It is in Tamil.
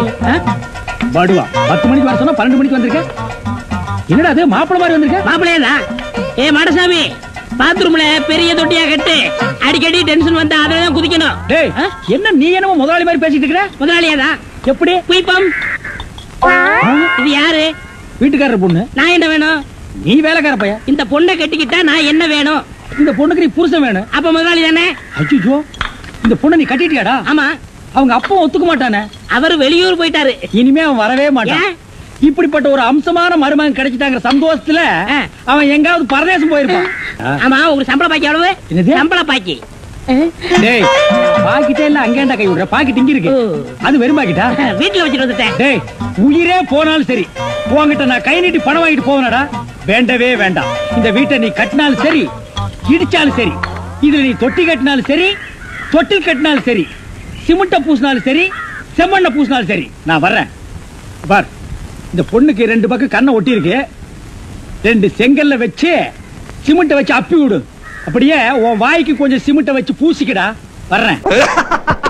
டேய் ஆ? படுவா பத்து மணிக்கு வர சொன்னா பன்னெண்டு மணிக்கு வந்திருக்க என்னடா அது மாப்பிள மாதிரி வந்திருக்க மாப்பிள்ளையதா ஏ மாடசாமி பாத்ரூம்ல பெரிய தொட்டியா கட்டு அடிக்கடி டென்ஷன் வந்தா அதுலதான் குதிக்கணும் டேய் ஆ? என்ன நீ என்னமோ முதலாளி மாதிரி பேசிட்டு இருக்கிற முதலாளியாதா எப்படி குயிப்பம் ஆ? இது யாரு வீட்டுக்காரர் பொண்ணு நான் என்ன வேணும் நீ வேலைக்கார பையன் இந்த பொண்ணை கட்டிக்கிட்டா நான் என்ன வேணும் இந்த பொண்ணுக்கு நீ புருஷன் வேணும் அப்ப முதலாளி தானே அச்சுச்சோ இந்த பொண்ணை நீ கட்டிட்டியாடா ஆமா அவங்க அப்பா ஒத்துக்க மாட்டானே அவர் வெளியூர் போயிட்டாரு இனிமே அவன் வரவே மாட்டான் ஏன்? இப்படிப்பட்ட ஒரு அம்சமான மருமகன் கிடைச்சிட்டாங்கிற சந்தோஷத்துல ஆ. அவன் எங்காவது பரதேசம் போயிருப்பான் ஆமா உங்களுக்கு சம்பள பாக்கி எவ்வளவு என்னது? சம்பள பாக்கி டேய் பாக்கிட்டே இல்ல அங்கேண்டா கை விடுற பாக்கெட் இங்க இருக்கு ஓ. அது வெறும் பாக்கிட்டா வீட்டுல வச்சுட்டு வந்துட்டேன் டேய் உயிரே போனாலும் சரி உன்கிட்ட நான் கை நீட்டி பணம் வாங்கிட்டு போவனடா வேண்டவே வேண்டாம் இந்த வீட்டை நீ கட்டினாலும் சரி இடிச்சாலும் சரி இதுல நீ தொட்டி கட்டினாலும் சரி தொட்டில் கட்டினாலும் சரி சிமெண்ட பூசினாலும் சரி செம்மண்ண பூசினாலும் சரி நான் வர்றேன் பார் இந்த பொண்ணுக்கு ரெண்டு பக்கம் கண்ணை ஒட்டி இருக்கு ரெண்டு செங்கல்ல வச்சு சிமெண்ட்டை வச்சு அப்பி விடு அப்படியே உன் வாய்க்கு கொஞ்சம் சிமெண்ட்டை வச்சு பூசிக்கடா வர்றேன்